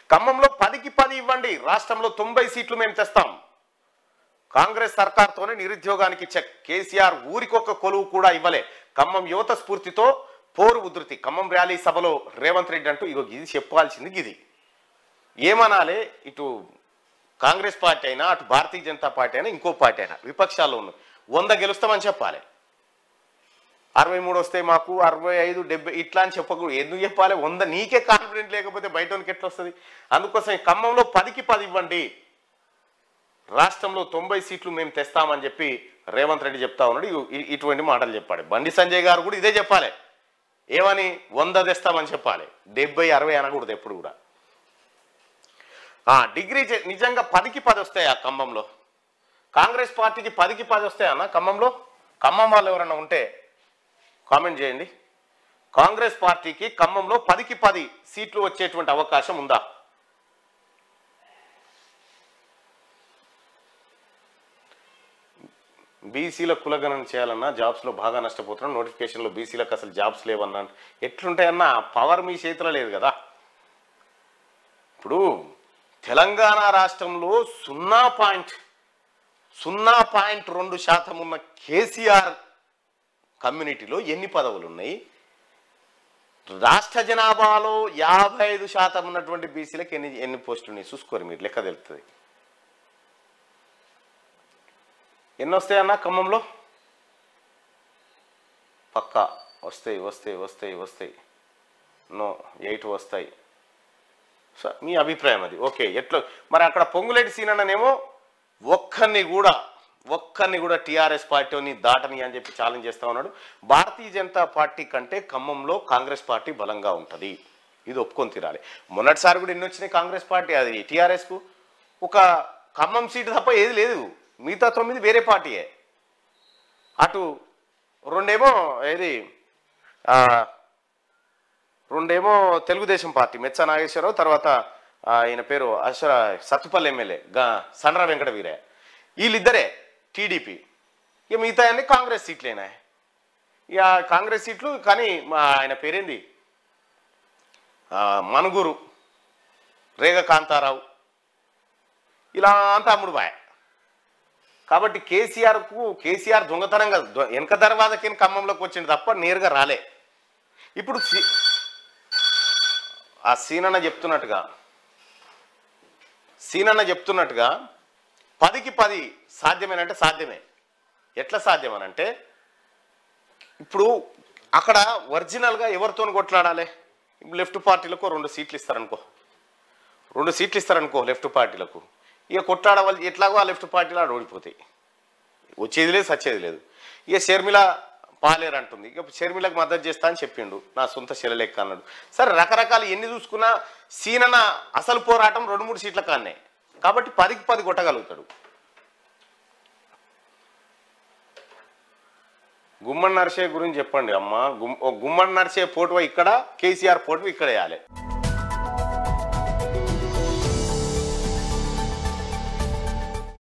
ఖమ్మంలో పదికి పది ఇవ్వండి రాష్ట్రంలో తొంభై సీట్లు మేము తెస్తాం కాంగ్రెస్ సర్కార్తోనే నిరుద్యోగానికి చెక్ కేసీఆర్ ఊరికొక్క కొలువు కూడా ఇవ్వలే ఖమ్మం యువత స్ఫూర్తితో పోరు ఉధృతి ఖమ్మం ర్యాలీ సభలో రేవంత్ రెడ్డి అంటూ ఇగో ఇది చెప్పాల్సింది గిది ఏమనాలి ఇటు కాంగ్రెస్ పార్టీ అయినా అటు భారతీయ జనతా పార్టీ అయినా ఇంకో పార్టీ అయినా విపక్షాల్లో ఉన్న వంద గెలుస్తామని చెప్పాలి అరవై మూడు వస్తే మాకు అరవై ఐదు డెబ్బై ఇట్లా అని చెప్పకూడదు ఎందుకు చెప్పాలి వంద నీకే కాన్ఫిడెంట్ లేకపోతే బయటకి ఎట్లా వస్తుంది అందుకోసం ఈ ఖమ్మంలో పదికి పది ఇవ్వండి రాష్ట్రంలో తొంభై సీట్లు మేము తెస్తామని చెప్పి రేవంత్ రెడ్డి చెప్తా ఉన్నాడు ఇ- ఇ- ఇటువంటి మాటలు చెప్పాడు బండి సంజయ్ గారు కూడా ఇదే చెప్పాలి ఏమని వంద తెస్తామని చెప్పాలి డెబ్బై అరవై అనకూడదు ఎప్పుడు కూడా ఆ, డిగ్రీ చే- నిజంగా పదికి పది వస్తాయి ఆ ఖమ్మంలో కాంగ్రెస్ పార్టీకి పదికి పది వస్తాయన్న ఖమ్మంలో ఖమ్మం వాళ్ళు ఎవరైనా ఉంటే కామెంట్ చేయండి కాంగ్రెస్ పార్టీకి ఖమ్మంలో పదికి పది సీట్లు వచ్చేటువంటి అవకాశం ఉందా బీసీల కులగణన చేయాలన్నా జాబ్స్లో బాగా నష్టపోతున్నాం నోటిఫికేషన్లో బీసీలకు అసలు జాబ్స్ లేవన్నా ఎట్లుంటాయన్నా పవర్ మీ చేతిలో లేదు కదా ఇప్పుడు తెలంగాణ రాష్ట్రంలో సున్నా పాయింట్ సున్నా పాయింట్ రెండు శాతం ఉన్న కేసీఆర్ కమ్యూనిటీలో ఎన్ని పదవులు ఉన్నాయి రాష్ట్ర జనాభాలో యాభై ఐదు శాతం ఉన్నటువంటి బీసీలకు ఎన్ని ఎన్ని పోస్టులు ఉన్నాయి చూసుకోరు మీరు లెక్క తెలుస్తుంది ఎన్ని వస్తాయన్నా ఖమ్మంలో పక్కా వస్తాయి వస్తాయి వస్తాయి వస్తాయి నో ఎయిట్ వస్తాయి సో మీ అభిప్రాయం అది ఓకే ఎట్లా మరి అక్కడ పొంగులేటి సీనన్ననేమో ఒక్కరిని కూడా ఒక్కరిని కూడా టీఆర్ఎస్ పార్టీని దాటని అని చెప్పి ఛాలెంజ్ చేస్తా ఉన్నాడు భారతీయ జనతా పార్టీ కంటే ఖమ్మంలో కాంగ్రెస్ పార్టీ బలంగా ఉంటుంది ఇది ఒప్పుకొని తీరాలి మొన్నటిసారి కూడా ఎన్ని వచ్చినాయి కాంగ్రెస్ పార్టీ అది టీఆర్ఎస్కు ఒక ఖమ్మం సీటు తప్ప ఏది లేదు మిగతా తొమ్మిది వేరే పార్టీయే అటు రెండేమో ఏది ఆ, రెండేమో తెలుగుదేశం పార్టీ మెచ్చ నాగేశ్వరరావు తర్వాత ఆ, ఆయన పేరు అశ్వర సత్తుపల్లి ఎమ్మెల్యే గా సండ్ర వెంకట వీరయ్య వీళ్ళిద్దరే టీడీపీ ఇక మిగతా అన్ని కాంగ్రెస్ సీట్లేనా ఇక కాంగ్రెస్ సీట్లు కానీ మా ఆయన పేరేంది ఆ, మనుగురు రేగ కాంతారావు ఇలా అంతా అమ్ముడు బాయ్ కాబట్టి కేసీఆర్కు కేసీఆర్ దొంగతనంగా దొ- వెనక దర్వాజకి ఖమ్మంలోకి వచ్చింది తప్ప నేరుగా రాలే ఇప్పుడు సి- ఆ సీనన్న చెప్తున్నట్టుగా సీనన్న చెప్తున్నట్టుగా పదికి పది సాధ్యమేనంటే సాధ్యమే ఎట్లా సాధ్యమనంటే ఇప్పుడు అక్కడ ఒరిజినల్గా ఎవరితో కొట్లాడాలి లెఫ్ట్ పార్టీలకు రెండు సీట్లు ఇస్తారనుకో రెండు సీట్లు ఇస్తారనుకో లెఫ్ట్ పార్టీలకు ఇక కొట్లాడవాలి ఎట్లాగో ఆ లెఫ్ట్ పార్టీలో ఆడ ఓడిపోతాయి వచ్చేది లేదు సచ్చేది లేదు ఇక షర్మిల పాలేరు అంటుంది ఇక షర్మిలకు మద్దతు చేస్తా అని చెప్పిండు నా సొంత శిలలెక్క అన్నాడు సరే రకరకాలు ఎన్ని చూసుకున్నా సీనన్న అసలు పోరాటం రెండు మూడు సీట్ల కాన్నే కాబట్టి పదికి పది కొట్టగలుగుతాడు గుమ్మన్ నర్సే గురించి చెప్పండి అమ్మ గుమ్ ఓ గుమ్మన్ నర్సే ఫోటో ఇక్కడ కేసీఆర్ ఫోటో ఇక్కడ వేయాలి